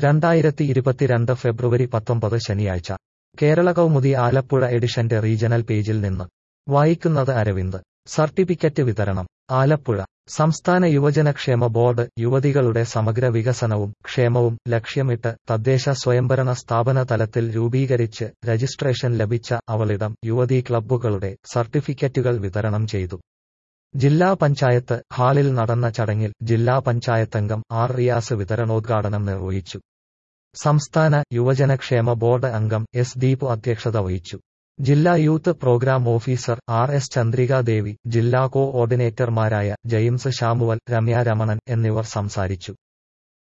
രണ്ടായിരത്തി ഇരുപത്തിരണ്ട് ഫെബ്രുവരി പത്തൊമ്പത് ശനിയാഴ്ച കേരള കൗമുദി ആലപ്പുഴ എഡിഷന്റെ റീജണൽ പേജിൽ നിന്ന് വായിക്കുന്നത് അരവിന്ദ് സർട്ടിഫിക്കറ്റ് വിതരണം ആലപ്പുഴ സംസ്ഥാന യുവജനക്ഷേമ ബോർഡ് യുവതികളുടെ സമഗ്ര വികസനവും ക്ഷേമവും ലക്ഷ്യമിട്ട് തദ്ദേശ സ്വയംഭരണ സ്ഥാപന തലത്തിൽ രൂപീകരിച്ച് രജിസ്ട്രേഷൻ ലഭിച്ച അവളിടം യുവതീ ക്ലബ്ബുകളുടെ സർട്ടിഫിക്കറ്റുകൾ വിതരണം ചെയ്തു ജില്ലാ പഞ്ചായത്ത് ഹാളിൽ നടന്ന ചടങ്ങിൽ ജില്ലാ പഞ്ചായത്തംഗം ആർ റിയാസ് വിതരണോദ്ഘാടനം നിർവഹിച്ചു സംസ്ഥാന യുവജനക്ഷേമ ബോർഡ് അംഗം എസ് ദീപ് അധ്യക്ഷത വഹിച്ചു ജില്ലാ youth programme officer R S Chandrikadevi ജില്ലാ കോ ഓർഡിനേറ്റർമാരായ ജെയിംസ് ഷാമുവൽ രമ്യ രമണൻ എന്നിവർ സംസാരിച്ചു